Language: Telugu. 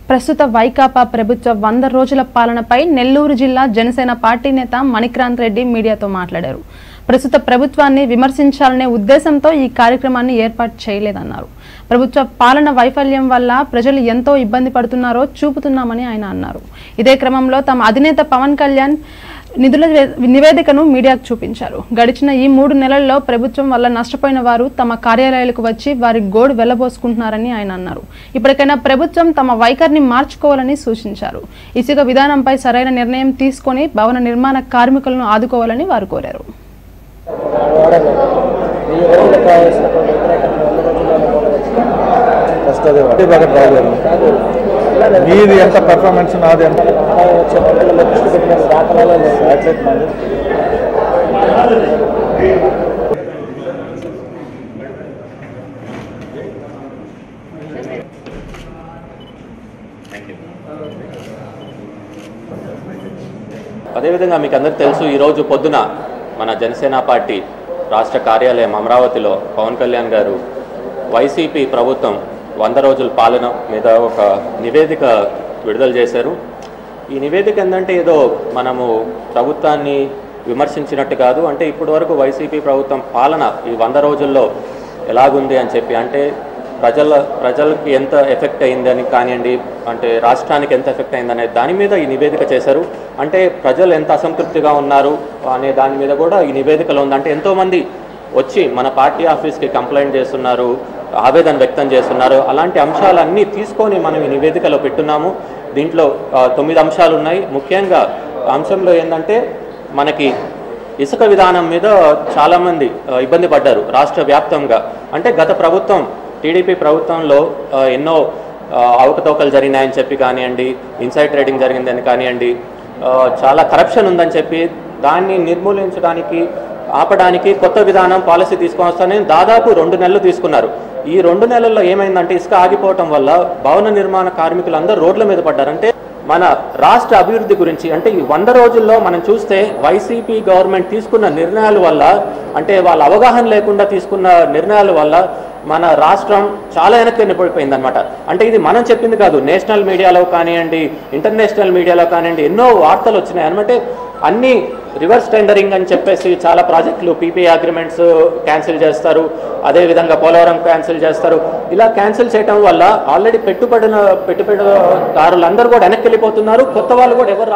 ప్రస్తుత వైకాపా ప్రభుత్వ వంద రోజుల పాలనపై నెల్లూరు జిల్లా జనసేన పార్టీ నేత మణిక్రాంత్ రెడ్డి మీడియాతో మాట్లాడారు ప్రస్తుత ప్రభుత్వాన్ని విమర్శించాలనే ఉద్దేశంతో ఈ కార్యక్రమాన్ని ఏర్పాటు చేయలేదన్నారు ప్రభుత్వ పాలన వైఫల్యం వల్ల ప్రజలు ఎంతో ఇబ్బంది పడుతున్నారో చూపుతున్నామని ఆయన అన్నారు ఇదే క్రమంలో తమ అధినేత పవన్ కళ్యాణ్ నిధుల వే- నివేదికను మీడియాకు చూపించారు గడిచిన ఈ మూడు నెలల్లో ప్రభుత్వం వల్ల నష్టపోయిన వారు తమ కార్యాలయాలకు వచ్చి వారి గోడు వెళ్లబోసుకుంటున్నారని ఆయన అన్నారు ఇప్పటికైనా ప్రభుత్వం తమ వైఖరిని మార్చుకోవాలని సూచించారు ఇసుక విధానంపై సరైన నిర్ణయం తీసుకొని భవన నిర్మాణ కార్మికులను ఆదుకోవాలని వారు కోరారు ఈ రోజుల కావాల్సినటువంటి వ్యతిరేకతను వంద రోజుల్లోనే పోగొట్టుకున్నాం. ఫస్ట్ అదే వాడి బాగా ట్రై చేయాలి కాదు ఇలానే మీది ఎంత పర్ఫార్మెన్స్ నాది ఎంత ఆదాయం వచ్చే పనులలో దృష్టి పెట్టిన దాఖలాలే లేవు శాటిలైట్ నాది అదేవిధంగా మీకు అందరికీ తెలుసు ఈరోజు పొద్దున మన జనసేన పార్టీ రాష్ట్ర కార్యాలయం అమరావతిలో పవన్ కళ్యాణ్ గారు వైసీపీ ప్రభుత్వం వంద రోజుల పాలన మీద ఒక నివేదిక విడుదల చేశారు ఈ నివేదిక ఏంటంటే ఏదో మనము ప్రభుత్వాన్ని విమర్శించినట్టు కాదు అంటే ఇప్పటి వరకు వైసీపీ ప్రభుత్వం పాలన ఈ వంద రోజుల్లో ఎలాగుంది అని చెప్పి అంటే ప్రజల ప్రజలకి ఎంత ఎఫెక్ట్ అయిందని కానివ్వండి అంటే రాష్ట్రానికి ఎంత ఎఫెక్ట్ అయిందనే దాని మీద ఈ నివేదిక చేశారు అంటే ప్రజలు ఎంత అసంతృప్తిగా ఉన్నారు అనే దాని మీద కూడా ఈ నివేదికలో ఉంది అంటే ఎంతోమంది వచ్చి మన పార్టీ ఆఫీస్కి కంప్లైంట్ చేస్తున్నారు ఆవేదన వ్యక్తం చేస్తున్నారు అలాంటి అంశాలన్నీ తీసుకొని మనం ఈ నివేదికలో పెట్టున్నాము దీంట్లో ఆ, తొమ్మిది అంశాలు ఉన్నాయి ముఖ్యంగా అంశంలో ఏంటంటే మనకి ఇసుక విధానం మీద చాలామంది ఆ, ఇబ్బంది పడ్డారు రాష్ట్ర వ్యాప్తంగా అంటే గత ప్రభుత్వం టీడీపీ ప్రభుత్వంలో ఆ, ఎన్నో ఆ, అవకతవకలు జరిగినాయని చెప్పి కానివ్వండి ఇన్సైడ్ ట్రేడింగ్ జరిగిందని కానివ్వండి ఆ, చాలా కరప్షన్ ఉందని చెప్పి దాన్ని నిర్మూలించడానికి ఆపడానికి కొత్త విధానం పాలసీ తీసుకొని వస్తానని దాదాపు రెండు నెలలు తీసుకున్నారు ఈ రెండు నెలల్లో ఏమైందంటే ఇసుక ఆగిపోవటం వల్ల భవన నిర్మాణ కార్మికులందరూ రోడ్ల మీద పడ్డారు అంటే మన రాష్ట్ర అభివృద్ధి గురించి అంటే ఈ వంద రోజుల్లో మనం చూస్తే వైసీపీ గవర్నమెంట్ తీసుకున్న నిర్ణయాల వల్ల అంటే వాళ్ళ అవగాహన లేకుండా తీసుకున్న నిర్ణయాల వల్ల మన రాష్ట్రం చాలా వెనక్కి పడిపోయింది అనమాట అంటే ఇది మనం చెప్పింది కాదు నేషనల్ మీడియాలో కానివ్వండి ఇంటర్నేషనల్ మీడియాలో కానివ్వండి ఎన్నో వార్తలు వచ్చినాయి అనమాట అన్ని రివర్స్ టెండరింగ్ అని చెప్పేసి చాలా ప్రాజెక్టులు పీపీ అగ్రిమెంట్స్ క్యాన్సిల్ చేస్తారు అదేవిధంగా పోలవరం క్యాన్సిల్ చేస్తారు ఇలా క్యాన్సిల్ చేయడం వల్ల ఆల్రెడీ పెట్టుబడిన పెట్టుబడిదారులందరూ కూడా వెనక్కి వెళ్ళిపోతున్నారు కొత్త వాళ్ళు కూడా ఎవరు